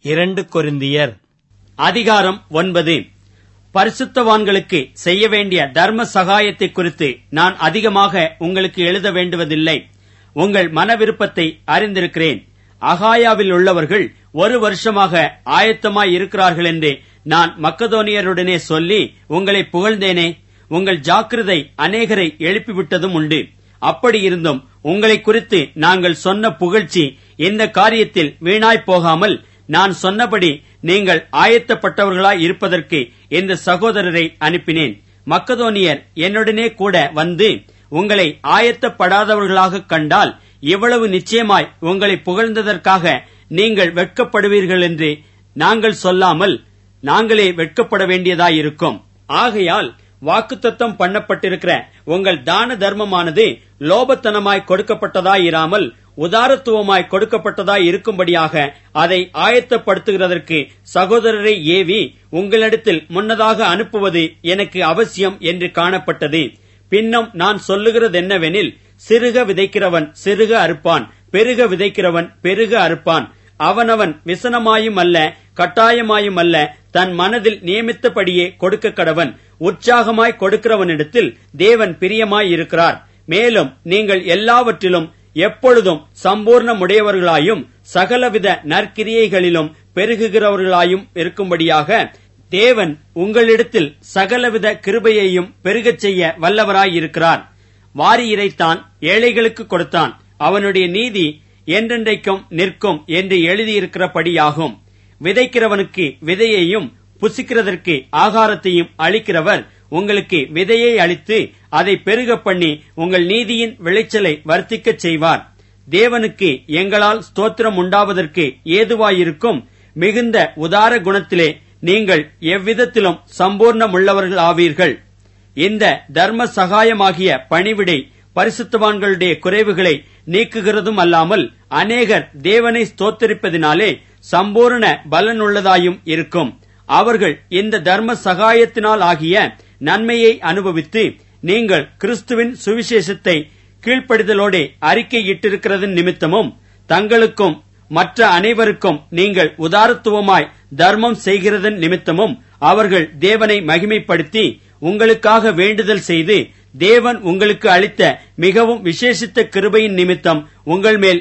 இரண்டு கொரிந்தியர் அதிகாரம் ஒன்பது பரிசுத்தவான்களுக்கு செய்ய வேண்டிய தர்ம சகாயத்தை குறித்து நான் அதிகமாக உங்களுக்கு எழுத வேண்டுவதில்லை உங்கள் மன விருப்பத்தை அறிந்திருக்கிறேன் அகாயாவில் உள்ளவர்கள் ஒரு வருஷமாக ஆயத்தமாய் இருக்கிறார்கள் என்று நான் மக்கதோனியருடனே சொல்லி உங்களை புகழ்ந்தேனே உங்கள் ஜாக்கிரதை அநேகரை எழுப்பிவிட்டதும் உண்டு அப்படி இருந்தும் உங்களை குறித்து நாங்கள் சொன்ன புகழ்ச்சி இந்த காரியத்தில் வீணாய்ப் போகாமல் நான் சொன்னபடி நீங்கள் ஆயத்தப்பட்டவர்களாய் இருப்பதற்கு இந்த சகோதரரை அனுப்பினேன் மக்கதோனியர் என்னுடனே கூட வந்து உங்களை ஆயத்தப்படாதவர்களாக கண்டால் இவ்வளவு நிச்சயமாய் உங்களை புகழ்ந்ததற்காக நீங்கள் வெட்கப்படுவீர்கள் என்று நாங்கள் சொல்லாமல் நாங்களே வெட்கப்பட வேண்டியதாயிருக்கும் ஆகையால் வாக்குத்தத்தம் பண்ணப்பட்டிருக்கிற உங்கள் தான தர்மமானது லோபத்தனமாய் கொடுக்கப்பட்டதாயிராமல் உதாரத்துவமாய் கொடுக்கப்பட்டதாய் இருக்கும்படியாக அதை ஆயத்தப்படுத்துகிறதற்கு சகோதரரை ஏவி உங்களிடத்தில் முன்னதாக அனுப்புவது எனக்கு அவசியம் என்று காணப்பட்டது பின்னும் நான் சொல்லுகிறதென்னவெனில் சிறுக விதைக்கிறவன் சிறுக அறுப்பான் பெருக விதைக்கிறவன் பெருக அறுப்பான் அவனவன் விசனமாயும் அல்ல கட்டாயமாயும் அல்ல தன் மனதில் நியமித்தபடியே கொடுக்க கடவன் உற்சாகமாய் கொடுக்கிறவனிடத்தில் தேவன் பிரியமாய் இருக்கிறார் மேலும் நீங்கள் எல்லாவற்றிலும் எப்பொழுதும் சம்பூர்ணமுடையவர்களாயும் சகலவித நற்கிரியைகளிலும் பெருகுகிறவர்களாயும் இருக்கும்படியாக தேவன் உங்களிடத்தில் சகலவித கிருபையையும் பெருகச் செய்ய வல்லவராயிருக்கிறார் வாரி இறைத்தான் ஏழைகளுக்கு கொடுத்தான் அவனுடைய நீதி என்றென்றைக்கும் நிற்கும் என்று எழுதியிருக்கிறபடியாகும் விதைக்கிறவனுக்கு விதையையும் புசிக்கிறதற்கு ஆகாரத்தையும் அளிக்கிறவர் உங்களுக்கு விதையை அளித்து அதை பெருக பண்ணி உங்கள் நீதியின் விளைச்சலை வர்த்திக்கச் செய்வார் தேவனுக்கு எங்களால் ஸ்தோத்திரம் உண்டாவதற்கு ஏதுவாயிருக்கும் மிகுந்த உதார குணத்திலே நீங்கள் எவ்விதத்திலும் சம்பூர்ணமுள்ளவர்கள் ஆவீர்கள் இந்த தர்ம சகாயமாகிய பணிவிடை பரிசுத்தவான்களுடைய குறைவுகளை நீக்குகிறதும் அல்லாமல் அநேகர் தேவனை ஸ்தோத்தரிப்பதினாலே சம்பூர்ண பலனுள்ளதாயும் இருக்கும் அவர்கள் இந்த தர்ம சகாயத்தினால் ஆகிய நன்மையை அனுபவித்து நீங்கள் கிறிஸ்துவின் சுவிசேஷத்தை கீழ்ப்படிதலோடு அறிக்கையிட்டிருக்கிறதன் நிமித்தமும் தங்களுக்கும் மற்ற அனைவருக்கும் நீங்கள் உதாரத்துவமாய் தர்மம் செய்கிறதன் நிமித்தமும் அவர்கள் தேவனை மகிமைப்படுத்தி உங்களுக்காக வேண்டுதல் செய்து தேவன் உங்களுக்கு அளித்த மிகவும் விசேஷித்த கிருபையின் நிமித்தம் உங்கள் மேல்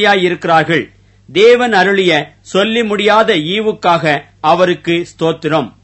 வாஞ்சையாயிருக்கிறார்கள் தேவன் அருளிய சொல்லி முடியாத ஈவுக்காக அவருக்கு ஸ்தோத்திரம்